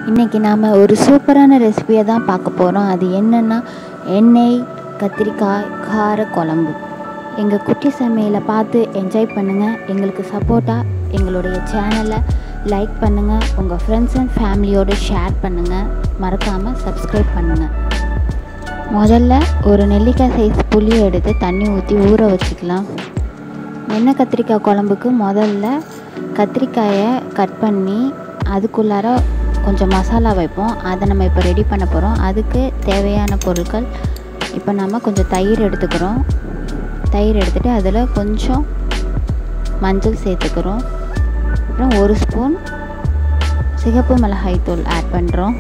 இன்றைக்கி நாம் ஒரு சூப்பரான ரெசிபியை தான் பார்க்க போகிறோம் அது என்னென்னா எண்ணெய் கத்திரிக்காய் கார குழம்பு எங்கள் குட்டி சமையலை பார்த்து என்ஜாய் பண்ணுங்கள் எங்களுக்கு சப்போர்ட்டாக எங்களுடைய சேனலை லைக் பண்ணுங்கள் உங்கள் ஃப்ரெண்ட்ஸ் அண்ட் ஃபேமிலியோடு ஷேர் பண்ணுங்கள் மறக்காமல் சப்ஸ்கிரைப் பண்ணுங்கள் முதல்ல ஒரு நெல்லிக்காய் சைஸ் புளி எடுத்து தண்ணி ஊற்றி ஊற வச்சுக்கலாம் எண்ணெய் கத்திரிக்காய் குழம்புக்கு முதல்ல கத்திரிக்காயை கட் பண்ணி அதுக்குள்ளார கொஞ்சம் மசாலா வைப்போம் அதை நம்ம இப்போ ரெடி பண்ண போகிறோம் அதுக்கு தேவையான பொருட்கள் இப்போ நம்ம கொஞ்சம் தயிர் எடுத்துக்கிறோம் தயிர் எடுத்துகிட்டு அதில் கொஞ்சம் மஞ்சள் சேர்த்துக்கிறோம் அப்புறம் ஒரு ஸ்பூன் சிகப்பு மிளகாய் தூள் ஆட் பண்ணுறோம்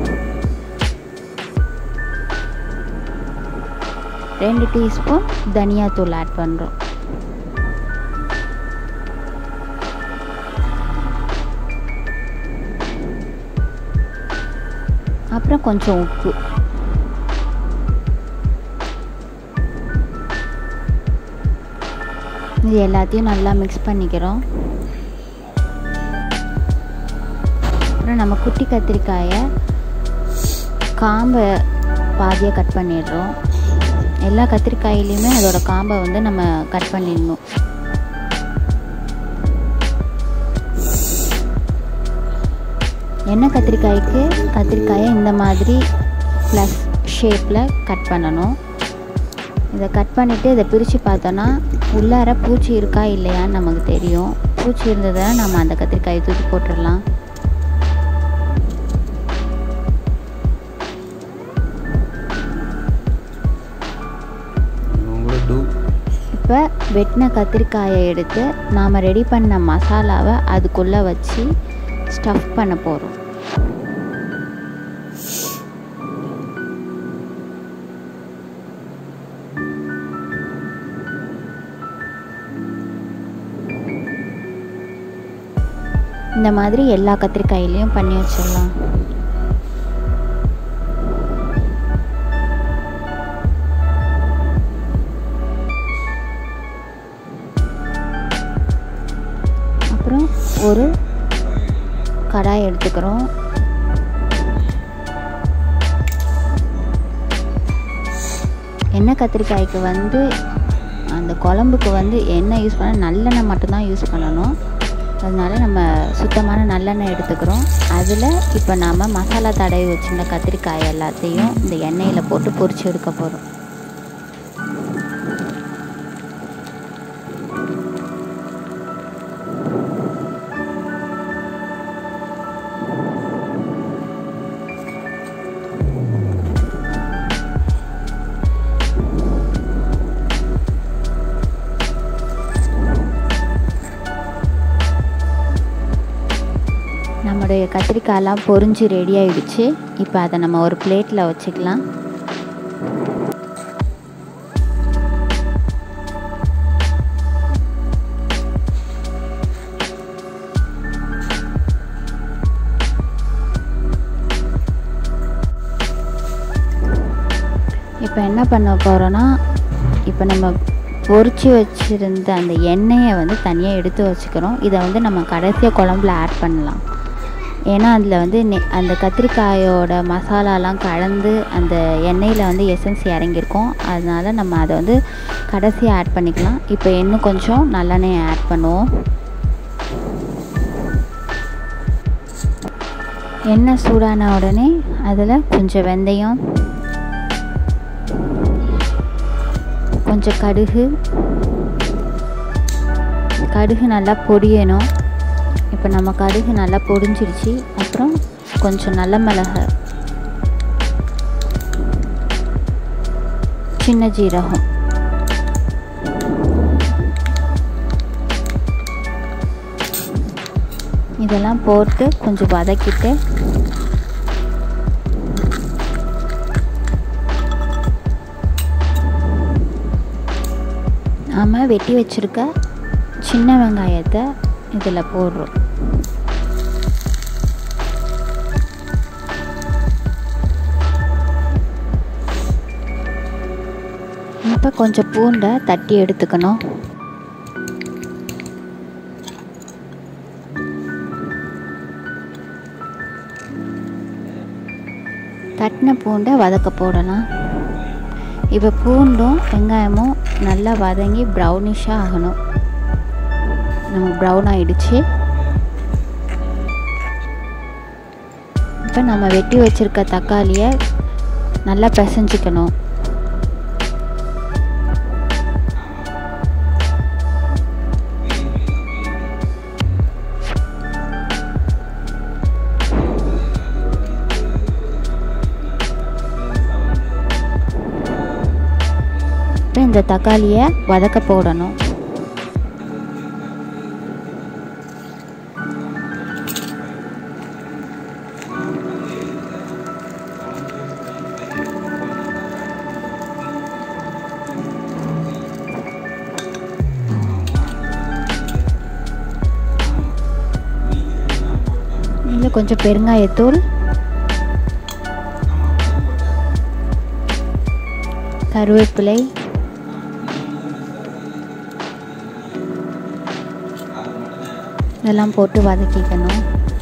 ரெண்டு டீஸ்பூன் தனியாத்தூள் ஆட் பண்ணுறோம் அப்புறம் கொஞ்சம் உப்பு இது எல்லாத்தையும் நல்லா மிக்ஸ் பண்ணிக்கிறோம் அப்புறம் நம்ம குட்டி கத்திரிக்காயை காம்பை பாதியாக கட் பண்ணிடுறோம் எல்லா கத்திரிக்காயிலையுமே அதோட காம்பை வந்து நம்ம கட் பண்ணிடணும் எண்ணெய் கத்திரிக்காய்க்கு கத்திரிக்காயை இந்த மாதிரி ப்ளஸ் ஷேப்பில் கட் பண்ணணும் இதை கட் பண்ணிவிட்டு இதை பிரித்து பார்த்தோன்னா உள்ளார பூச்சி இருக்கா இல்லையான்னு நமக்கு தெரியும் பூச்சி இருந்ததுன்னா நம்ம அந்த கத்திரிக்காயை தூக்கி போட்டுடலாம் இப்போ வெட்டின கத்திரிக்காயை எடுத்து நாம் ரெடி பண்ண மசாலாவை அதுக்குள்ளே வச்சு ஸ்டஃப் பண்ண போகிறோம் இந்த மாதிரி எல்லா கத்திரிக்காயிலையும் பண்ணி வச்சிடலாம் அப்புறம் ஒரு கடாய் எடுத்துக்கிறோம் எண்ணெய் கத்திரிக்காய்க்கு வந்து அந்த குழம்புக்கு வந்து எண்ணெய் யூஸ் பண்ண நல்லெண்ணெய் மட்டும்தான் யூஸ் பண்ணணும் அதனால நம்ம சுத்தமான நல்லெண்ணெய் எடுத்துக்கிறோம் அதில் இப்போ நாம் மசாலா தடவி வச்சுருந்த கத்திரிக்காய் எல்லாத்தையும் இந்த எண்ணெயில் போட்டு பொரிச்சு எடுக்க போகிறோம் நம்முடைய கத்திரிக்காயெல்லாம் பொரிஞ்சு ரெடி ஆகிடுச்சு இப்போ அதை நம்ம ஒரு பிளேட்டில் வச்சுக்கலாம் இப்போ என்ன பண்ண போகிறோன்னா இப்போ நம்ம பொரிச்சு வச்சுருந்த அந்த எண்ணெயை வந்து தனியாக எடுத்து வச்சுக்கிறோம் இதை வந்து நம்ம கடைசியாக குழம்புல ஆட் பண்ணலாம் ஏன்னா அதில் வந்து நெ அந்த கத்திரிக்காயோட மசாலாலாம் கலந்து அந்த எண்ணெயில் வந்து எசன்ஸ் இறங்கியிருக்கும் அதனால் நம்ம அதை வந்து கடைசியாக ஆட் பண்ணிக்கலாம் இப்போ இன்னும் கொஞ்சம் நல்லெண்ணெய் ஆட் பண்ணுவோம் எண்ணெய் சூடான உடனே அதில் கொஞ்சம் வெந்தயம் கொஞ்சம் கடுகு கடுகு நல்லா பொரியணும் இப்போ நம்ம கடுகு நல்லா பொடிஞ்சிருச்சு அப்புறம் கொஞ்சம் நல்ல மிளகு சின்ன ஜீரகம் இதெல்லாம் போட்டு கொஞ்சம் வதக்கிட்டு நாம் வெட்டி வச்சுருக்க சின்ன வெங்காயத்தை இதில் போடுறோம் இப்போ கொஞ்சம் பூண்டை தட்டி எடுத்துக்கணும் கட்டின பூண்டை வதக்க போடலாம் இப்போ பூண்டும் வெங்காயமும் நல்லா வதங்கி ப்ரௌனிஷாக ஆகணும் நம்ம ப்ரௌன் ஆயிடுச்சு இப்போ நம்ம வெட்டி வச்சுருக்க தக்காளியை நல்லா பிசைஞ்சிக்கணும் இப்போ இந்த தக்காளியை வதக்க போடணும் இதில் கொஞ்சம் பெருங்காயத்தூள் கருவேப்பிலை இதெல்லாம் போட்டு வதக்கிக்கணும்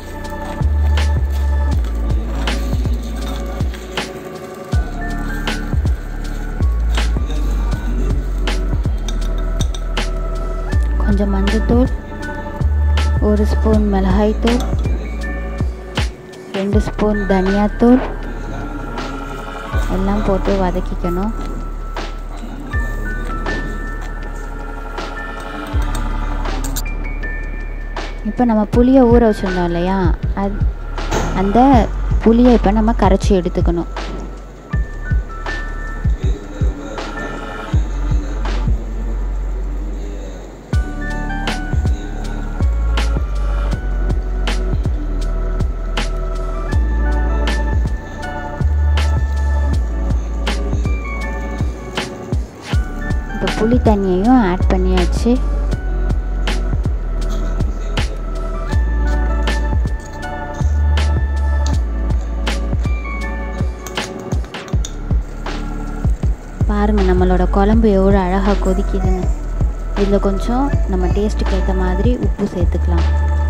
கொஞ்சம் மஞ்சத்தூள் ஒரு ஸ்பூன் மிளகாய்த்தூள் ரெண்டு ஸ்பூன் தனியாத்தூள் எல்லாம் போட்டு வதக்கிக்கணும் இப்போ நம்ம புளியை ஊற வச்சுருந்தோம் இல்லையா அது அந்த புளியை இப்போ நம்ம கரைச்சி எடுத்துக்கணும் இப்போ புளி தண்ணியையும் ஆட் பண்ணியாச்சு பாருங்கள் நம்மளோட குழம்பு எவ்வளோ அழகாக கொதிக்குதுன்னு இதில் கொஞ்சம் நம்ம டேஸ்ட்டுக்கு ஏற்ற மாதிரி உப்பு சேர்த்துக்கலாம்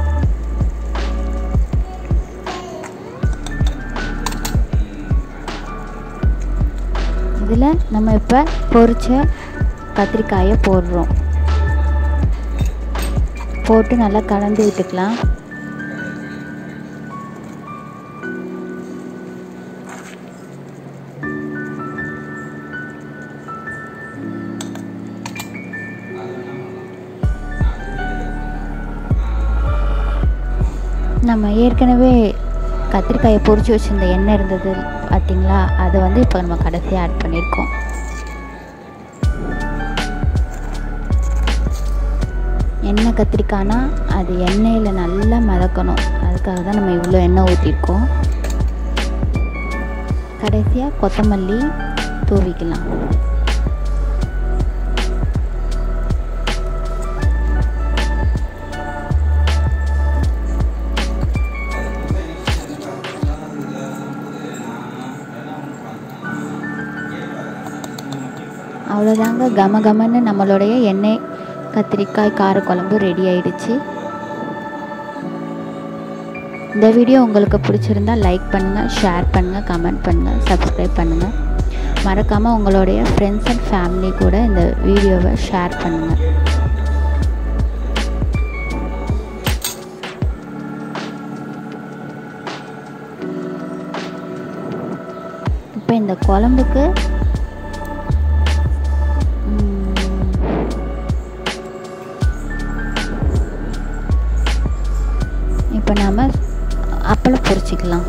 இதில் நம்ம இப்போ பொரிச்ச கத்திரிக்காயை போடுறோம் போட்டு நல்லா கலந்து விட்டுக்கலாம் நம்ம ஏற்கனவே கத்திரிக்காயை பொரிச்சு வச்சுருந்த எண்ணெய் இருந்தது பார்த்தீங்களா அதை வந்து இப்போ நம்ம கடைசியாக ஆட் பண்ணியிருக்கோம் எண்ணெய் கத்திரிக்காய்னா அது எண்ணெயில் நல்லா மிதக்கணும் அதுக்காக தான் நம்ம இவ்வளோ எண்ணெய் ஊற்றிருக்கோம் கடைசியாக கொத்தமல்லி தூவிக்கலாம் அவ்வளோதாங்க கம கமன்னு நம்மளுடைய எண்ணெய் கத்திரிக்காய் காரக்குழம்பு ரெடி ஆயிடுச்சு இந்த வீடியோ உங்களுக்கு பிடிச்சிருந்தா லைக் பண்ணுங்கள் ஷேர் பண்ணுங்கள் கமெண்ட் பண்ணுங்கள் சப்ஸ்கிரைப் பண்ணுங்கள் மறக்காமல் உங்களுடைய ஃப்ரெண்ட்ஸ் அண்ட் ஃபேமிலி கூட இந்த வீடியோவை ஷேர் பண்ணுங்கள் இப்போ இந்த குழம்புக்கு இப்போ நாம் அப்பளம் பொரிச்சிக்கலாம்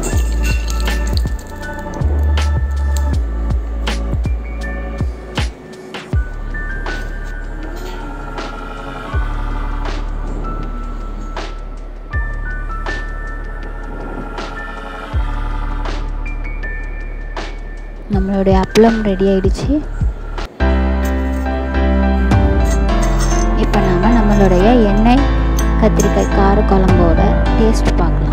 நம்மளுடைய அப்பளம் ரெடி ஆயிடுச்சு இப்போ நாம நம்மளுடைய எண்ணெய் கத்திரிக்காய் கார குழம்போட டேஸ்ட் பார்க்கலாம்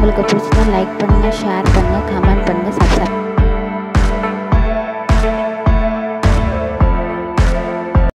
உங்களுக்கு பிடிச்சதா லைக் பண்ணுங்கள் ஷேர் பண்ணுங்கள் கமெண்ட் பண்ணுங்கள் சப்ஸ்கிரைப்